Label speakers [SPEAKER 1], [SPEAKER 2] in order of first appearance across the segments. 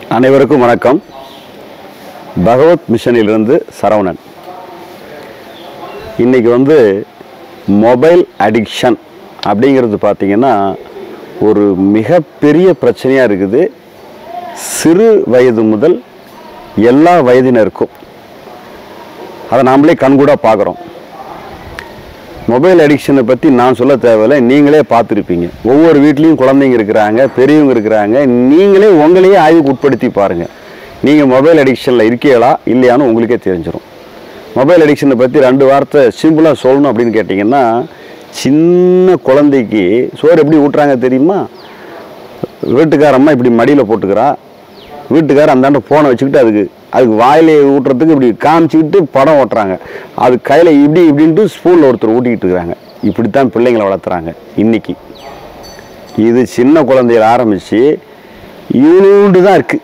[SPEAKER 1] அனைவருக்கும் வணக்கம் பகவத் மிஷனிலிருந்து சரவணன் இன்னைக்கு வந்து மொபைல் அடிக்ஷன் அப்படிங்கிறது பார்த்தீங்கன்னா ஒரு மிகப்பெரிய பிரச்சனையாக இருக்குது சிறு வயது முதல் எல்லா வயதினருக்கும் அதை நாமளே கண்கூட பார்க்குறோம் மொபைல் அடிக்ஷனை பற்றி நான் சொல்ல தேவையில்லை நீங்களே பார்த்துருப்பீங்க ஒவ்வொரு வீட்லேயும் குழந்தைங்க இருக்கிறாங்க பெரியவங்க இருக்கிறாங்க நீங்களே உங்களையே ஆய்வுக்கு உட்படுத்தி பாருங்கள் நீங்கள் மொபைல் அடிக்ஷனில் இருக்கீங்களா இல்லையான்னு உங்களுக்கே தெரிஞ்சிடும் மொபைல் அடிக்ஷனை பற்றி ரெண்டு வார்த்தை சிம்பிளாக சொல்லணும் அப்படின்னு கேட்டிங்கன்னா சின்ன குழந்தைக்கு சோறு எப்படி ஊட்டுறாங்க தெரியுமா வீட்டுக்காரம்மா இப்படி மடியில் போட்டுக்கிறா வீட்டுக்காரர் அந்தாண்ட ஃபோனை வச்சுக்கிட்டு அதுக்கு அதுக்கு வாயிலே ஊட்டுறதுக்கு இப்படி காமிச்சிக்கிட்டு படம் ஓட்டுறாங்க அது கையில் இப்படி இப்படின்ட்டு ஸ்பூனில் ஒருத்தர் ஊட்டிக்கிட்டு இருக்கிறாங்க இப்படித்தான் பிள்ளைங்களை வளர்த்துறாங்க இன்னைக்கு இது சின்ன குழந்தையில ஆரம்பித்து இவ்வளோண்டு தான் இருக்குது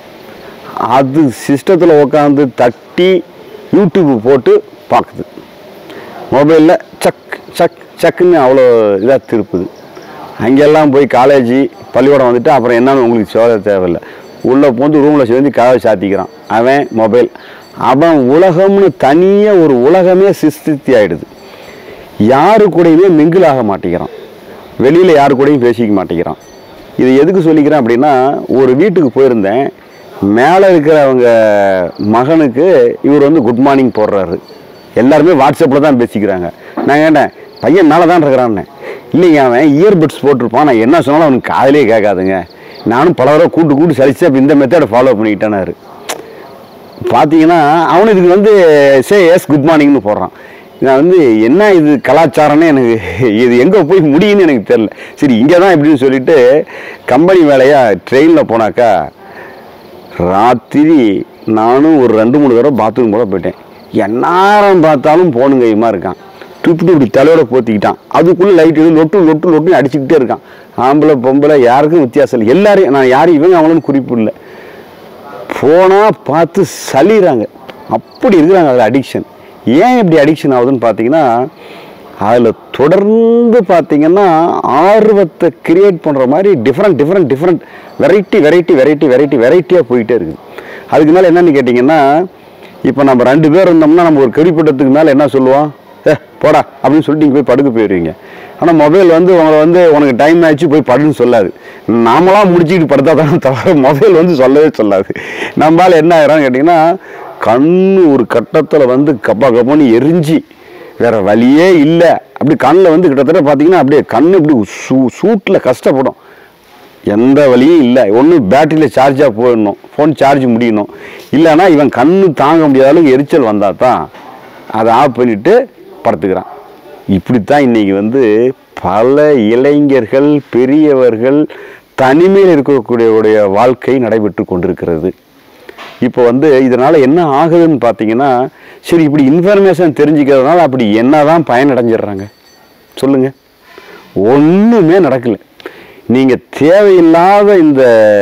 [SPEAKER 1] அது சிஸ்டத்தில் உட்காந்து தட்டி யூடியூப் போட்டு பார்க்குது மொபைலில் சக் சக் சக்குன்னு அவ்வளோ இதாக திருப்புது அங்கெல்லாம் போய் காலேஜ் பள்ளிக்கூடம் வந்துட்டு அப்புறம் என்னன்னு உங்களுக்கு சொல்ல தேவையில்லை உள்ளே போந்து ரூமில் சேர்ந்து கதவை சாத்திக்கிறான் அவன் மொபைல் அவன் உலகம்னு தனியாக ஒரு உலகமே சிஸ்தித்தி ஆயிடுது யாரு கூடயுமே மிங்கிள் ஆக மாட்டேங்கிறான் வெளியில் யாரு கூடயும் பேசிக்க மாட்டேங்கிறான் இது எதுக்கு சொல்லிக்கிறேன் அப்படின்னா ஒரு வீட்டுக்கு போயிருந்தேன் மேலே இருக்கிறவங்க மகனுக்கு இவர் வந்து குட் மார்னிங் போடுறாரு எல்லாருமே வாட்ஸ்அப்பில் தான் பேசிக்கிறாங்க நான் கேட்டேன் பையன் மேலே தான் இருக்கிறான்னு இல்லைங்க அவன் இயர்பட்ஸ் போட்டிருப்பான் நான் என்ன சொன்னாலும் அவனுக்கு காதலே கேட்காதுங்க நானும் பல தடவை கூட்டு கூட்டு சலிச்சு அப்போ இந்த மெத்தடை ஃபாலோ பண்ணிக்கிட்டேனாரு பார்த்தீங்கன்னா அவனு இதுக்கு வந்து சே எஸ் குட் மார்னிங்னு போடுறான் நான் வந்து என்ன இது கலாச்சாரம்னு எனக்கு இது எங்கே போய் முடியும்னு எனக்கு தெரில சரி இங்கே தான் இப்படின்னு சொல்லிட்டு கம்பெனி வேலையாக ட்ரெயினில் போனாக்கா ராத்திரி நானும் ஒரு ரெண்டு மூணு தடவை பாத்ரூம் கூட போயிட்டேன் எந்நேரம் பார்த்தாலும் போனுங்க கையுமா இருக்கான் துப்பிட்டு இப்படி தலையோட போத்திக்கிட்டான் அதுக்குள்ளே லைட் எது லொட்டு லொட்டு லொட்டுன்னு அடிச்சுக்கிட்டே இருக்கான் ஆம்பளை பொம்பளை யாருக்கும் வித்தியாசம் இல்லை எல்லாரையும் நான் யாரும் இவங்க அவங்களும் குறிப்பு இல்லை போனால் பார்த்து சலிறாங்க அப்படி இருக்கிறாங்க அதில் அடிக்ஷன் ஏன் இப்படி அடிக்ஷன் ஆகுதுன்னு பார்த்தீங்கன்னா அதில் தொடர்ந்து பார்த்தீங்கன்னா ஆர்வத்தை கிரியேட் பண்ணுற மாதிரி different different different variety variety variety variety வெரைட்டியாக போயிட்டே இருக்குது அதுக்கு மேலே என்னன்னு கேட்டிங்கன்னா இப்போ நம்ம ரெண்டு பேர் இருந்தோம்னா நம்ம ஒரு கடிப்பட்டத்துக்கு மேலே என்ன சொல்லுவோம் ஏ போடா அப்படின்னு சொல்லிட்டு நீங்கள் போய் படுக்க போயிடுவீங்க ஆனால் மொபைல் வந்து உங்களை வந்து உனக்கு டைம் ஆச்சு போய் படுன்னு சொல்லாது நாமளா முடிச்சுக்கிட்டு படுத்தா தான் தவிர மொபைல் வந்து சொல்லவே சொல்லாது நம்மளால என்ன ஆகிறான்னு கேட்டிங்கன்னா கண்ணு ஒரு கட்டத்தில் வந்து கப்பா கப்பான்னு எரிஞ்சு வேற வழியே இல்லை அப்படி கண்ணில் வந்து கிட்டத்தட்ட பார்த்தீங்கன்னா அப்படியே கண்ணு இப்படி சூ சூட்டில் கஷ்டப்படும் எந்த வழியும் இல்லை ஒன்று பேட்டரியில் சார்ஜாக போயிடணும் ஃபோன் சார்ஜ் முடியணும் இல்லைன்னா இவன் கண்ணு தாங்க முடியாத அளவுக்கு எரிச்சல் வந்தால் தான் அதை ஆஃப் பண்ணிவிட்டு படுத்துக்கிறான் இப்படித்தான் இன்னைக்கு வந்து பல இளைஞர்கள் பெரியவர்கள் தனிமையில் இருக்கக்கூடியவுடைய வாழ்க்கை நடைபெற்று கொண்டிருக்கிறது இப்போ வந்து இதனால் என்ன ஆகுதுன்னு பார்த்தீங்கன்னா சரி இப்படி இன்ஃபர்மேஷன் தெரிஞ்சுக்கிறதுனால அப்படி என்னதான் பயன் அடைஞ்சிடுறாங்க சொல்லுங்க ஒன்றுமே நடக்கல நீங்கள் தேவையில்லாத இந்த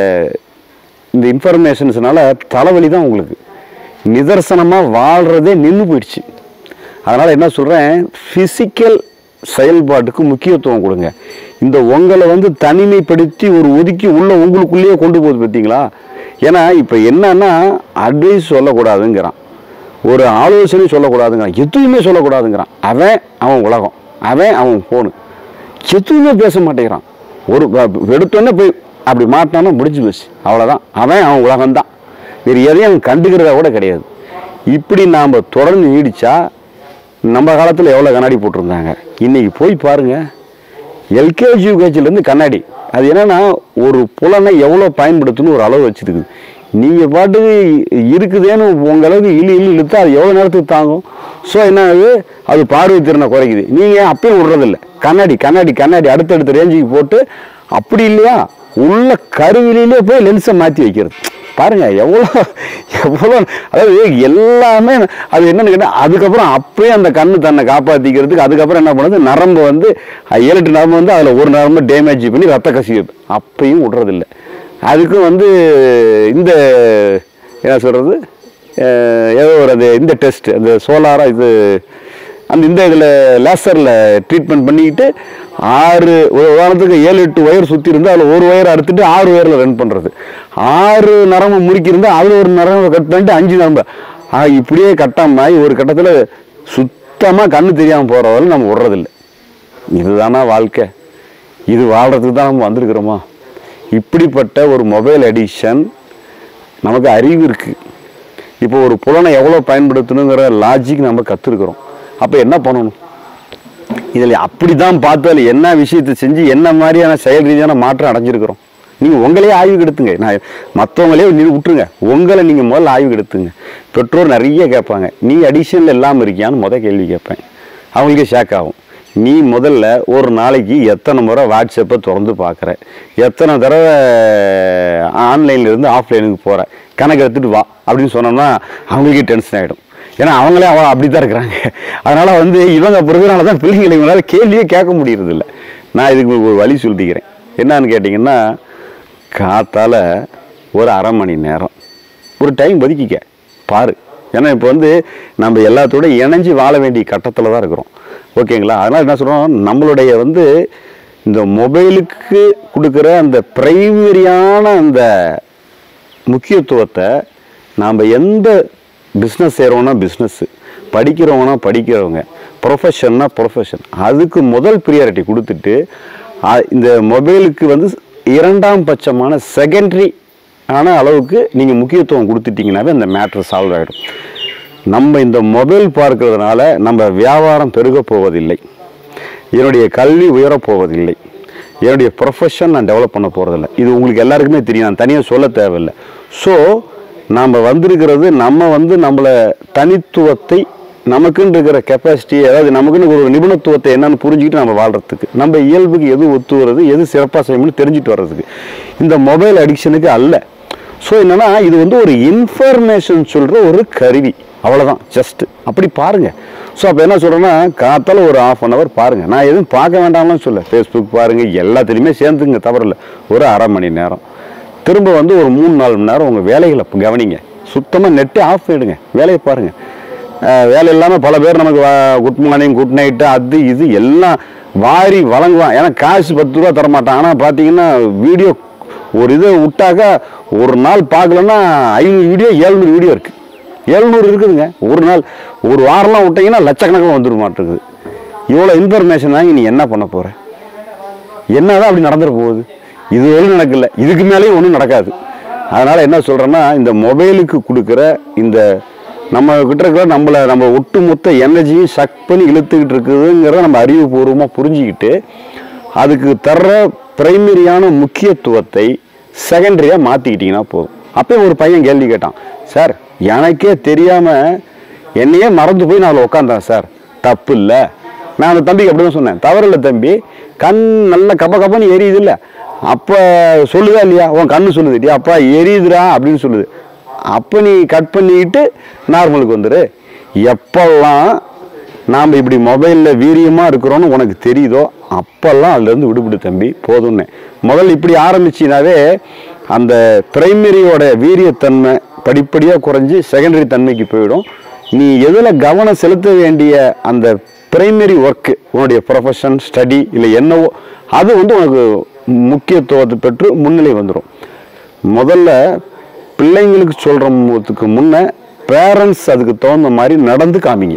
[SPEAKER 1] இந்த இன்ஃபர்மேஷன்ஸ்னால தலைவலி தான் உங்களுக்கு நிதர்சனமாக வாழ்கிறதே நின்று போயிடுச்சு அதனால் என்ன சொல்கிறேன் ஃபிசிக்கல் செயல்பாட்டுக்கு முக்கியத்துவம் கொடுங்க இந்த உங்களை வந்து தனிமைப்படுத்தி ஒரு ஒதுக்கி உள்ள உங்களுக்குள்ளேயே கொண்டு போகுது பார்த்தீங்களா ஏன்னா இப்போ என்னன்னா அட்வைஸ் சொல்லக்கூடாதுங்கிறான் ஒரு ஆலோசனை சொல்லக்கூடாதுங்கிறான் எதுவுமே சொல்லக்கூடாதுங்கிறான் அவன் அவன் உலகம் அவன் அவன் ஃபோனு எதுவுமே பேச மாட்டேங்கிறான் ஒரு வ- எடுத்தோன்னே போய் அப்படி மாட்டினானா முடிஞ்சு போச்சு அவ்வளோதான் அவன் அவன் உலகம்தான் வேறு எதையும் அவன் கண்டுக்கிறதா கூட கிடையாது இப்படி நாம் தொடர்ந்து நீடிச்சா நம்ம காலத்தில் எவ்வளோ கண்ணாடி போட்டிருந்தாங்க இன்னைக்கு போய் பாருங்க எல்கேஜி யூகேஜிலேருந்து கண்ணாடி அது என்னன்னா ஒரு புலனை எவ்வளோ பயன்படுத்தணும் ஒரு அளவு வச்சுருக்குது நீங்கள் பாட்டுக்கு இருக்குதேன்னு உங்க அளவுக்கு இழு இழு இழுத்தா அது எவ்வளோ நேரத்துக்கு தாங்கும் ஸோ என்ன ஆகுது அது பார்வை திறனை குறைக்குது நீங்கள் அப்பயும் விடுறதில்ல கண்ணாடி கண்ணாடி கண்ணாடி அடுத்தடுத்த ரேஞ்சுக்கு போட்டு அப்படி இல்லையா உள்ள கருவிலே போய் லென்ஸை மாற்றி வைக்கிறது பாருங்க எவ்வளோ எவ்வளோ அதாவது எல்லாமே அது என்னன்னு கேட்டால் அதுக்கப்புறம் அப்பயே அந்த கண்ணு தன்னை காப்பாற்றிக்கிறதுக்கு அதுக்கப்புறம் என்ன பண்ணுது நரம்பு வந்து ஏழு எட்டு நரம்பு வந்து அதில் ஒரு நரம்பு டேமேஜ் பண்ணி ரத்த கசிவு அப்பயும் விடுறதில்ல அதுக்கும் வந்து இந்த என்ன சொல்கிறது ஏதோ ஒரு அது இந்த டெஸ்ட் அந்த சோலாரா இது அந்த இந்த இதில் லேசரில் ட்ரீட்மெண்ட் பண்ணிக்கிட்டு ஆறு ஒரு உதாரணத்துக்கு ஏழு எட்டு ஒயர் சுற்றி இருந்து அதில் ஒரு ஒயர் அறுத்துட்டு ஆறு ஒயரில் ரன் பண்ணுறது ஆறு நரம்பு முறுக்கியிருந்தா அதில் ஒரு நரம்பை கட் பண்ணிட்டு அஞ்சு நரம்பு ஆ இப்படியே கட்டாமல் ஒரு கட்டத்தில் சுத்தமாக கண்ணு தெரியாமல் போகிறவரை நம்ம விடுறதில்ல இதுதானா வாழ்க்கை இது வாழ்கிறதுக்கு தான் நம்ம வந்திருக்கிறோமா இப்படிப்பட்ட ஒரு மொபைல் அடிக்ஷன் நமக்கு அறிவு இருக்குது இப்போ ஒரு புலனை எவ்வளோ பயன்படுத்தணுங்கிற லாஜிக் நம்ம கற்றுருக்குறோம் அப்போ என்ன பண்ணணும் இதில் அப்படி தான் பார்த்து அதில் என்ன விஷயத்தை செஞ்சு என்ன மாதிரியான செயல் ரீதியான மாற்றம் அடைஞ்சிருக்கிறோம் நீங்கள் உங்களையே ஆய்வு எடுத்துங்க நான் மற்றவங்களே நீ விட்டுருங்க உங்களை நீங்கள் முதல்ல ஆய்வு எடுத்துங்க பெற்றோர் நிறைய கேட்பாங்க நீ அடிஷனில் இல்லாமல் இருக்கியான்னு முத கேள்வி கேட்பேன் அவங்களுக்கே ஷேக் ஆகும் நீ முதல்ல ஒரு நாளைக்கு எத்தனை முறை வாட்ஸ்அப்பை திறந்து பார்க்குற எத்தனை தடவை ஆன்லைன்ல இருந்து ஆஃப்லைனுக்கு போகிற கணக்கு எடுத்துட்டு வா அப்படின்னு சொன்னோம்னா அவங்களுக்கே டென்ஷன் ஆகிடும் ஏன்னா அவங்களே அவ அப்படி தான் இருக்கிறாங்க அதனால வந்து இவங்க பிறகுனால தான் பிள்ளைங்களை இவங்களால கேள்வியே கேட்க முடியறதில்ல நான் இதுக்கு ஒரு வழி சொல்லிக்கிறேன் என்னன்னு கேட்டிங்கன்னா காத்தால ஒரு அரை மணி நேரம் ஒரு டைம் ஒதுக்கிக்க பாரு ஏன்னா இப்போ வந்து நம்ம எல்லாத்தோட இணைஞ்சு வாழ வேண்டிய கட்டத்தில் தான் இருக்கிறோம் ஓகேங்களா அதனால் என்ன சொல்கிறோம் நம்மளுடைய வந்து இந்த மொபைலுக்கு கொடுக்குற அந்த பிரைமரியான அந்த முக்கியத்துவத்தை நாம் எந்த பிஸ்னஸ் செய்கிறோன்னா பிஸ்னஸ்ஸு படிக்கிறவங்கன்னா படிக்கிறவங்க ப்ரொஃபஷன்னா ப்ரொஃபஷன் அதுக்கு முதல் ப்ரியாரிட்டி கொடுத்துட்டு அ- இந்த மொபைலுக்கு வந்து இரண்டாம் பட்சமான செகண்டரி ஆன அளவுக்கு நீங்கள் முக்கியத்துவம் கொடுத்துட்டீங்கன்னாவே அந்த மேட்ரு சால்வ் ஆகிடும் நம்ம இந்த மொபைல் பார்க்கறதுனால நம்ம வியாபாரம் பெருக போவதில்லை என்னுடைய கல்வி உயரப் போவதில்லை என்னுடைய ப்ரொஃபஷன் நான் டெவலப் பண்ண போகிறதில்ல இது உங்களுக்கு எல்லாருக்குமே தெரியும் நான் தனியாக சொல்ல தேவையில்லை ஸோ நாம் வந்திருக்கிறது நம்ம வந்து நம்மளை தனித்துவத்தை நமக்குன்னு இருக்கிற கெப்பாசிட்டி அதாவது நமக்குன்னு ஒரு நிபுணத்துவத்தை என்னன்னு புரிஞ்சுக்கிட்டு நம்ம வாழ்கிறதுக்கு நம்ம இயல்புக்கு எது ஒத்து வருது எது சிறப்பாக செய்யணும்னு தெரிஞ்சுட்டு வர்றதுக்கு இந்த மொபைல் அடிக்ஷனுக்கு அல்ல ஸோ என்னன்னா இது வந்து ஒரு இன்ஃபர்மேஷன் சொல்கிற ஒரு கருவி அவ்வளோதான் ஜஸ்ட் அப்படி பாருங்க ஸோ அப்போ என்ன சொல்கிறேன்னா காத்தால ஒரு ஆஃப் அன் ஹவர் பாருங்க நான் எதுவும் பார்க்க வேண்டாம்னு சொல்ல ஃபேஸ்புக் பாருங்க எல்லாத்துலேயுமே சேர்ந்துங்க தவறில்ல ஒரு அரை மணி நேரம் திரும்ப வந்து ஒரு மூணு நாலு மணி நேரம் உங்கள் வேலைகளை கவனிங்க சுத்தமாக நெட்டே ஆஃப் பண்ணிடுங்க வேலையை பாருங்க அஹ் வேலை இல்லாமல் பல பேர் நமக்கு குட் மார்னிங் குட் நைட்டு அது இது எல்லாம் வாரி வழங்குவான் ஏன்னா காசு பத்து ரூபா தரமாட்டான் ஆனால் பார்த்தீங்கன்னா வீடியோ ஒரு இதை விட்டாக்கா ஒரு நாள் பார்க்கலன்னா ஐநூறு வீடியோ ஏழ்நூறு வீடியோ இருக்குது ஏழ்நூறு இருக்குதுங்க ஒரு நாள் ஒரு வாரம்லாம் விட்டீங்கன்னா லட்சக்கணக்கில் வந்துட மாட்டேங்குது இவ்வளோ இன்ஃபர்மேஷன் வாங்கி நீ என்ன பண்ண போகிற என்னதான் அப்படி நடந்துட போகுது இது ஒன்றும் நடக்கல இதுக்கு மேலேயும் ஒன்றும் நடக்காது அதனால என்ன சொல்றேன்னா இந்த மொபைலுக்கு கொடுக்குற இந்த நம்ம கிட்ட இருக்கிற நம்மளை நம்ம ஒட்டுமொத்த எனர்ஜியும் சக் பண்ணி இழுத்துக்கிட்டு இருக்குதுங்கிறத நம்ம அறிவுபூர்வமாக புரிஞ்சுக்கிட்டு அதுக்கு தர்ற பிரைமரியான முக்கியத்துவத்தை செகண்டரியாக மாற்றிக்கிட்டிங்கன்னா போதும் அப்போ ஒரு பையன் கேள்வி கேட்டான் சார் எனக்கே தெரியாமல் என்னையே மறந்து போய் நான் அதில் உட்காந்தேன் சார் தப்பு இல்லை நான் அந்த தம்பிக்கு அப்படி தான் சொன்னேன் தவறில்லை தம்பி கண் நல்ல கப்ப கப்பன்னு எரியுது இல்லை அப்போ சொல்லுதா இல்லையா உன் கண்ணு சொல்லுது அப்பா எரியுதுடா அப்படின்னு சொல்லுது அப்போ நீ கட் பண்ணிக்கிட்டு நார்மலுக்கு வந்துரு எப்பெல்லாம் நாம் இப்படி மொபைலில் வீரியமாக இருக்கிறோன்னு உனக்கு தெரியுதோ அப்பெல்லாம் அதுலேருந்து விடுபடு தம்பி போதும்னு முதல்ல இப்படி ஆரம்பிச்சினாவே அந்த பிரைமரியோட வீரியத்தன்மை படிப்படியாக குறைஞ்சி செகண்டரி தன்மைக்கு போயிடும் நீ எதில் கவனம் செலுத்த வேண்டிய அந்த பிரைமரி ஒர்க்கு உன்னுடைய ப்ரொஃபஷன் ஸ்டடி இல்லை என்னவோ அது வந்து உனக்கு முக்கியத்துவத்தை பெற்று முன்னிலை வந்துடும் முதல்ல பிள்ளைங்களுக்கு சொல்கிறதுக்கு முன்ன பேரண்ட்ஸ் அதுக்கு தகுந்த மாதிரி நடந்து காமிங்க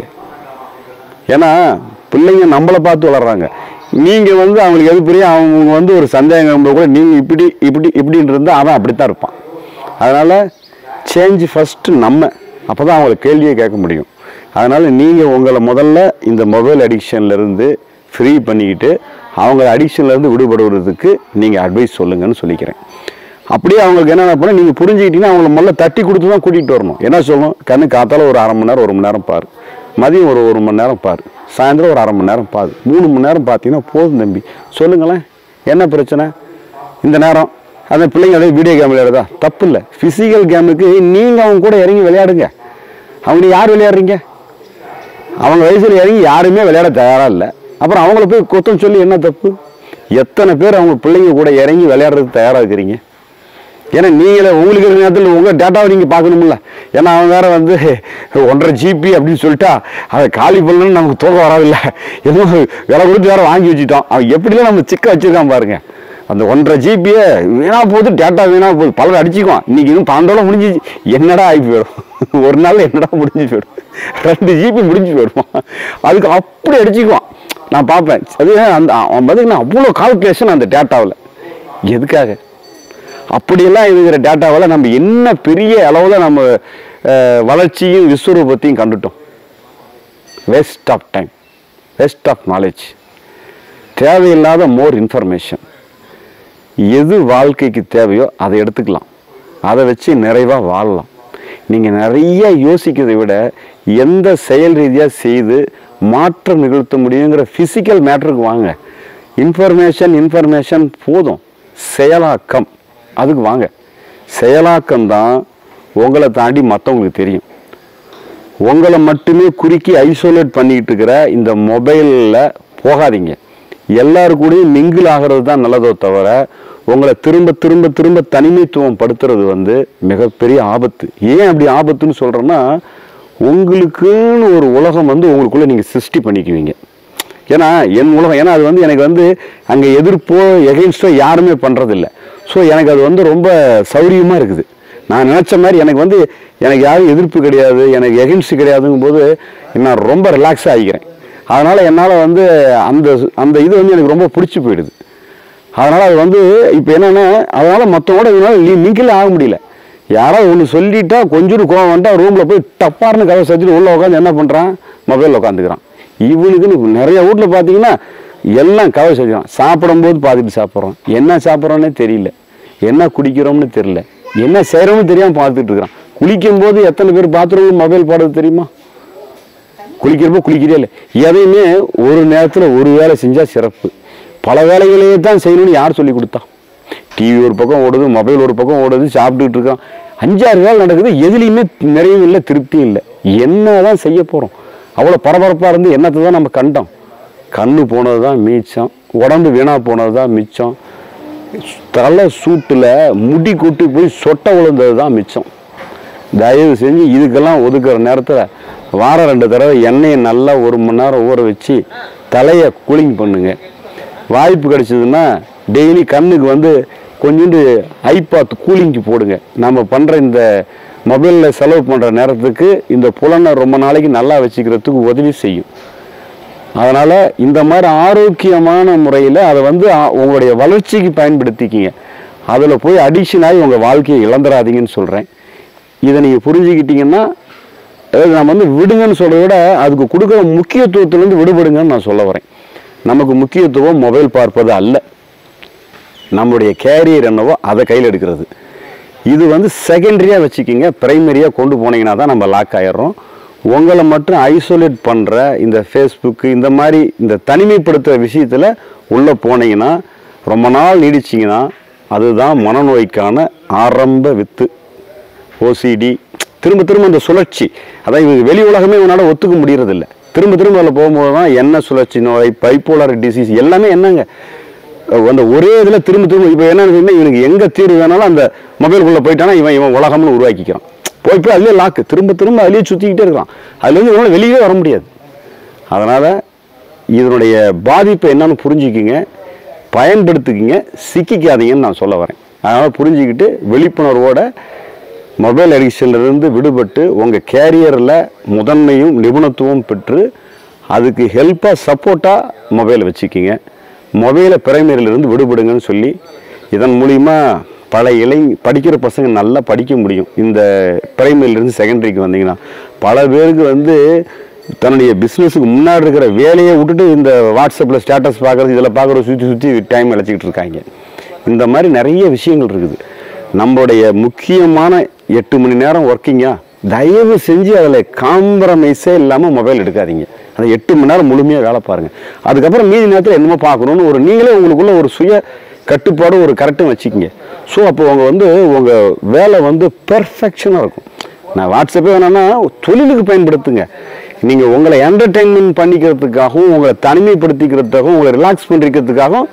[SPEAKER 1] ஏன்னா பிள்ளைங்க நம்மளை பார்த்து வளர்றாங்க நீங்கள் வந்து அவங்களுக்கு எது புரியும் அவங்க வந்து ஒரு சந்தேகம் வரும்போது கூட நீங்கள் இப்படி இப்படி இப்படின்னு இருந்தால் அவன் அப்படித்தான் இருப்பான் அதனால் சேஞ்ச் ஃபஸ்ட்டு நம்ம அப்போ தான் அவங்களை கேள்வியே கேட்க முடியும் அதனால் நீங்கள் உங்களை முதல்ல இந்த மொபைல் அடிக்ஷன்லேருந்து ஃப்ரீ பண்ணிக்கிட்டு அவங்க அடிக்ஷன்லேருந்து விடுபடுவதற்கு நீங்கள் அட்வைஸ் சொல்லுங்கன்னு சொல்லிக்கிறேன் அப்படியே அவங்களுக்கு என்னென்ன பண்ண நீங்கள் புரிஞ்சுக்கிட்டீங்கன்னா அவங்கள முதல்ல தட்டி கொடுத்து தான் கூட்டிகிட்டு வரணும் என்ன சொல்லணும் கண்ணு காத்தால ஒரு அரை மணி நேரம் ஒரு மணி நேரம் பாரு மதியம் ஒரு ஒரு மணி நேரம் பாரு சாயந்தரம் ஒரு அரை மணி நேரம் பாரு மூணு மணி நேரம் பார்த்தீங்கன்னா போதும் தம்பி சொல்லுங்களேன் என்ன பிரச்சனை இந்த நேரம் அந்த பிள்ளைங்க அதே வீடியோ கேம் விளையாடுதா தப்பு இல்லை ஃபிசிக்கல் கேமுக்கு நீங்கள் அவங்க கூட இறங்கி விளையாடுங்க அவங்க நீ யார் விளையாடுறீங்க அவங்க வயசில் இறங்கி யாருமே விளையாட தயாராக இல்லை அப்புறம் அவங்கள போய் குத்தம் சொல்லி என்ன தப்பு எத்தனை பேர் அவங்க பிள்ளைங்க கூட இறங்கி விளையாடுறதுக்கு தயாராக இருக்கிறீங்க ஏன்னா நீங்களே உங்களுக்கு இருக்கிற நேரத்தில் உங்கள் டேட்டாவை நீங்கள் பார்க்கணும்ல ஏன்னா அவன் வேற வந்து ஒன்றரை ஜிபி அப்படின்னு சொல்லிட்டா அதை காலி பண்ணணும்னு நமக்கு தூக்கம் வராதில்ல ஏதோ விலை கொடுத்து வேற வாங்கி வச்சுட்டோம் அவன் எப்படிலாம் நம்ம சிக்க வச்சிருக்கான் பாருங்க அந்த ஒன்றரை ஜிபியை வீணா போகுது டேட்டா வீணா போகுது பலர் அடிச்சுக்குவான் இன்னைக்கு இன்னும் பன்னெண்டோட முடிஞ்சிச்சு என்னடா ஆகி போயிடும் ஒரு நாள் என்னடா முடிஞ்சு போயிடும் ரெண்டு ஜிபி முடிஞ்சு போயிடுமா அதுக்கு அப்படி அடிச்சுக்குவான் நான் பார்ப்பேன் அது அந்த அவன் பார்த்தீங்கன்னா அவ்வளோ கால்குலேஷன் அந்த டேட்டாவில் எதுக்காக அப்படியெல்லாம் இருக்கிற டேட்டாவில் நம்ம என்ன பெரிய அளவில் நம்ம அஹ், வளர்ச்சியும் விஸ்வரூபத்தையும் கண்டுட்டோம் waste of time waste of knowledge தேவையில்லாத மோர் இன்ஃபர்மேஷன் எது வாழ்க்கைக்கு தேவையோ அதை எடுத்துக்கலாம் அதை வச்சு நிறைவாக வாழலாம் நீங்கள் நிறைய யோசிக்கிறதை விட எந்த செயல் ரீதியாக செய்து மாற்றம் நிகழ்த்த முடியுங்கிற ஃபிசிக்கல் மேட்டருக்கு வாங்க இன்ஃபர்மேஷன் இன்ஃபர்மேஷன் போதும் செயலாக்கம் அதுக்கு வாங்க செயலாக்கம் தான் உங்களை தாண்டி மற்றவங்களுக்கு தெரியும் உங்களை மட்டுமே குறுக்கி ஐசோலேட் பண்ணிக்கிட்டு இருக்கிற இந்த மொபைலில் போகாதீங்க எல்லாரு கூடயும் மிங்கிள் ஆகிறது தான் நல்லதோ தவிர உங்களை திரும்ப திரும்ப திரும்ப தனிமைத்துவம் படுத்துறது வந்து மிகப்பெரிய ஆபத்து ஏன் அப்படி ஆபத்துன்னு சொல்கிறேன்னா உங்களுக்குன்னு ஒரு உலகம் வந்து உங்களுக்குள்ளே நீங்கள் சிருஷ்டி பண்ணிக்குவீங்க ஏன்னா என் உலகம் ஏன்னா அது வந்து எனக்கு வந்து அங்கே எதிர்ப்போ எகெயின்ஸ்டோ யாருமே பண்ணுறதில்ல ஸோ எனக்கு அது வந்து ரொம்ப சௌரியமாக இருக்குது நான் நினச்ச மாதிரி எனக்கு வந்து எனக்கு யாரும் எதிர்ப்பு கிடையாது எனக்கு எகென்ஸ்ட் கிடையாதுங்கும் போது நான் ரொம்ப ரிலாக்ஸாக ஆகிக்கிறேன் அதனால் என்னால் வந்து அந்த அந்த இது வந்து எனக்கு ரொம்ப பிடிச்சி போயிடுது அதனால் அது வந்து இப்போ என்னென்னா அதனால் மற்றவங்களோட இதனால் மிங்கில் ஆக முடியல யாராவது ஒன்று சொல்லிட்டா கொஞ்சோண்டு கோவம் வந்துட்டா ரூமில் போய் டப்பார்னு கதை செஞ்சுட்டு உள்ளே உட்காந்து என்ன பண்ணுறான் மொபைலில் உட்காந்துக்கிறான் இவனுக்குன்னு நிறைய வீட்டில் பார்த்தீங்கன்னா எல்லாம் கதை செஞ்சுறான் சாப்பிடும்போது பார்த்துட்டு சாப்பிட்றோம் என்ன சாப்பிட்றோன்னே தெரியல என்ன குடிக்கிறோம்னு தெரியல என்ன செய்கிறோம்னு தெரியாமல் பார்த்துட்டு இருக்கிறான் குளிக்கும்போது எத்தனை பேர் பாத்ரூம் மொபைல் பாடுறது தெரியுமா குளிக்கிறப்போ குளிக்கிறே இல்லை எதையுமே ஒரு நேரத்தில் ஒரு வேலை செஞ்சால் சிறப்பு பல வேலைகளையே தான் செய்யணும்னு யார் சொல்லி கொடுத்தா டிவி ஒரு பக்கம் ஓடுது மொபைல் ஒரு பக்கம் ஓடுது சாப்பிட்டுட்டு இருக்கான் அஞ்சாறு வேலை நடக்குது எதுலேயுமே நிறைவும் இல்லை திருப்தியும் இல்லை என்ன தான் செய்ய போகிறோம் அவ்வளோ பரபரப்பாக இருந்து என்னத்தை தான் நம்ம கண்டோம் கண்ணு போனது தான் மிச்சம் உடம்பு வீணாக போனது தான் மிச்சம் தலை சூட்டில் முடி கொட்டி போய் சொட்டை விழுந்தது தான் மிச்சம் தயவு செஞ்சு இதுக்கெல்லாம் ஒதுக்குற நேரத்தில் வாரம் ரெண்டு தடவை எண்ணெயை நல்லா ஒரு மணி நேரம் ஊற வச்சு தலையை கூலிங் பண்ணுங்க வாய்ப்பு கிடைச்சதுன்னா டெய்லி கண்ணுக்கு வந்து கொஞ்சோண்டு ஐபாத் கூலிங்க்கு போடுங்க நம்ம பண்ணுற இந்த மொபைலில் செலவு பண்ணுற நேரத்துக்கு இந்த புலனை ரொம்ப நாளைக்கு நல்லா வச்சுக்கிறதுக்கு உதவி செய்யும் அதனால் இந்த மாதிரி ஆரோக்கியமான முறையில் அதை வந்து ஆ- உங்களுடைய வளர்ச்சிக்கு பயன்படுத்திக்கிங்க அதில் போய் அடிக்ஷன் ஆகி உங்கள் வாழ்க்கையை இழந்துடாதீங்கன்னு சொல்கிறேன் இதை நீங்கள் புரிஞ்சுக்கிட்டீங்கன்னா அதாவது நம்ம வந்து விடுங்கன்னு சொல்கிறத விட அதுக்கு கொடுக்குற முக்கியத்துவத்திலேருந்து விடுபடுங்கன்னு நான் சொல்ல வரேன் நமக்கு முக்கியத்துவம் மொபைல் பார்ப்பது அல்ல நம்முடைய கேரியர் என்னவோ அதை கையில் எடுக்கிறது இது வந்து செகண்டரியாக வச்சுக்கிங்க பிரைமரியாக கொண்டு போனீங்கன்னா தான் நம்ம லாக் ஆயிடுறோம் உங்களை மட்டும் ஐசோலேட் பண்ணுற இந்த ஃபேஸ்புக்கு இந்த மாதிரி இந்த தனிமைப்படுத்துகிற விஷயத்தில் உள்ளே போனீங்கன்னா ரொம்ப நாள் நீடிச்சிங்கன்னா அதுதான் மனநோய்க்கான ஆரம்ப வித்து ஓசிடி திரும்ப திரும்ப அந்த சுழற்சி அதான் இது வெளி உலகமே இவனால் ஒத்துக்க முடியறதில்ல திரும்ப திரும்ப அதில் போகும்போது தான் என்ன சுழற்சி நோய் பைப்போலார் டிசீஸ் எல்லாமே என்னங்க அஹ் அந்த ஒரே இதில் திரும்ப திரும்ப இப்போ என்ன இவனுக்கு எங்கே தீர்வு வேணாலும் அந்த மொபைலுக்குள்ளே போயிட்டானா இவன் இவன் உலகம்னு உருவாக்கிக்கிறான் போய் போய் அதுலேயே லாக்கு திரும்ப திரும்ப அதுலேயே சுற்றிக்கிட்டே இருக்கான் அதுலேருந்து இவனால் வெளியே வர முடியாது அதனால் இதனுடைய பாதிப்பு என்னன்னு புரிஞ்சுக்கிங்க பயன்படுத்திக்கிங்க சிக்கிக்காதீங்கன்னு நான் சொல்ல வரேன் அதனால் புரிஞ்சுக்கிட்டு விழிப்புணர்வோட மொபைல் அடிக்ஷன்லேருந்து விடுபட்டு உங்கள் கேரியரில் முதன்மையும் நிபுணத்துவம் பெற்று அதுக்கு ஹெல்ப்பாக சப்போர்ட்டாக மொபைலை வச்சுக்கிங்க மொபைலை பிரைமரியிலிருந்து விடுபடுங்கன்னு சொல்லி இதன் மூலிமா பல இளை படிக்கிற பசங்க நல்லா படிக்க முடியும் இந்த பிரைமரியிலேருந்து செகண்டரிக்கு வந்தீங்கன்னா பல பேருக்கு வந்து தன்னுடைய பிஸ்னஸுக்கு முன்னாடி இருக்கிற வேலையை விட்டுட்டு இந்த வாட்ஸ்அப்பில் ஸ்டேட்டஸ் பார்க்குறது இதில் பார்க்குற சுற்றி சுற்றி டைம் அழைச்சிக்கிட்டு இருக்காங்க இந்த மாதிரி நிறைய விஷயங்கள் இருக்குது நம்மளுடைய முக்கியமான எட்டு மணி நேரம் ஒர்க்கிங்கா தயவு செஞ்சு அதில் காம்ப்ரமைஸே இல்லாமல் மொபைல் எடுக்காதீங்க அந்த எட்டு மணி நேரம் முழுமையாக வேலை பாருங்கள் அதுக்கப்புறம் மீதி நேரத்தில் என்னமோ பார்க்கணுன்னு ஒரு நீங்களே உங்களுக்குள்ள ஒரு சுய கட்டுப்பாடு ஒரு கரெக்டும் வச்சுக்கிங்க ஸோ அப்போ உங்க வந்து உங்கள் வேலை வந்து பெர்ஃபெக்ஷனாக இருக்கும் நான் வாட்ஸ்அப்பே வேணான்னா தொழிலுக்கு பயன்படுத்துங்க நீங்கள் உங்களை என்டர்டெயின்மெண்ட் பண்ணிக்கிறதுக்காகவும் உங்களை தனிமைப்படுத்திக்கிறதுக்காகவும் உங்களை ரிலாக்ஸ் பண்ணிக்கிறதுக்காகவும்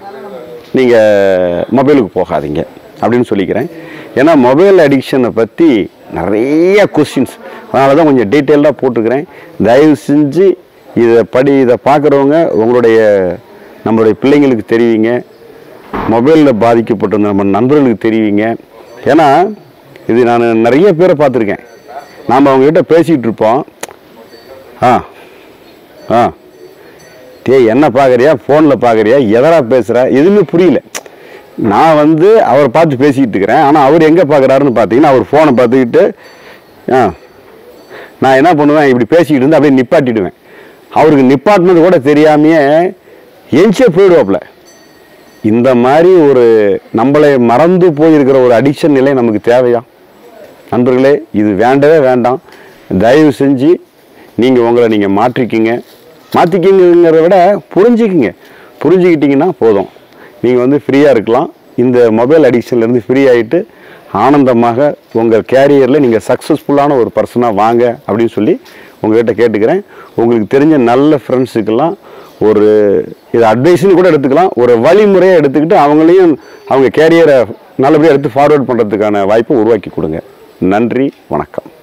[SPEAKER 1] நீங்கள் மொபைலுக்கு போகாதீங்க அப்படின்னு சொல்லிக்கிறேன் ஏன்னா மொபைல் அடிக்ஷனை பற்றி நிறைய கொஸ்டின்ஸ் அதனால தான் கொஞ்சம் டீட்டெயில்டாக போட்டுக்கிறேன் தயவு செஞ்சு இதை படி இதை பார்க்குறவங்க உங்களுடைய நம்மளுடைய பிள்ளைங்களுக்கு தெரிவிங்க மொபைலில் பாதிக்கப்பட்டிருந்த நம்ம நண்பர்களுக்கு தெரிவிங்க ஏன்னா இது நான் நிறைய பேரை பார்த்துருக்கேன் நாம் அவங்ககிட்ட பேசிகிட்டு இருப்போம் ஆ ஆ டேய் என்ன பார்க்குறியா ஃபோனில் பார்க்குறியா எதரா பேசுகிற எதுவுமே புரியல நான் வந்து அவரை பார்த்து பேசிக்கிட்டு இருக்கிறேன் ஆனால் அவர் எங்கே பார்க்குறாருன்னு பார்த்தீங்கன்னா அவர் ஃபோனை பார்த்துக்கிட்டு ஆ நான் என்ன பண்ணுவேன் இப்படி பேசிக்கிட்டு இருந்து அப்படியே நிப்பாட்டிடுவேன் அவருக்கு நிப்பாட்டினது கூட தெரியாமையே எஞ்சே போயிடுவாப்புல இந்த மாதிரி ஒரு நம்மளை மறந்து போயிருக்கிற ஒரு அடிக்ஷன் நிலை நமக்கு தேவையா நண்பர்களே இது வேண்டவே வேண்டாம் தயவு செஞ்சு நீங்கள் உங்களை நீங்கள் மாற்றிக்கிங்க மாற்றிக்கிங்கிறத விட புரிஞ்சுக்கிங்க புரிஞ்சுக்கிட்டீங்கன்னா போதும் நீங்கள் வந்து ஃப்ரீயாக இருக்கலாம் இந்த மொபைல் அடிக்ஷன்லேருந்து ஃப்ரீ ஆகிட்டு ஆனந்தமாக உங்கள் கேரியரில் நீங்கள் சக்ஸஸ்ஃபுல்லான ஒரு பர்சனாக வாங்க அப்படின்னு சொல்லி உங்ககிட்ட கேட்டுக்கிறேன் உங்களுக்கு தெரிஞ்ச நல்ல ஃப்ரெண்ட்ஸுக்கெல்லாம் ஒரு இது அட்வைஸ்னு கூட எடுத்துக்கலாம் ஒரு வழிமுறையை எடுத்துக்கிட்டு அவங்களையும் அவங்க கேரியரை நல்லபடியாக எடுத்து ஃபார்வர்ட் பண்ணுறதுக்கான வாய்ப்பை உருவாக்கி கொடுங்க நன்றி வணக்கம்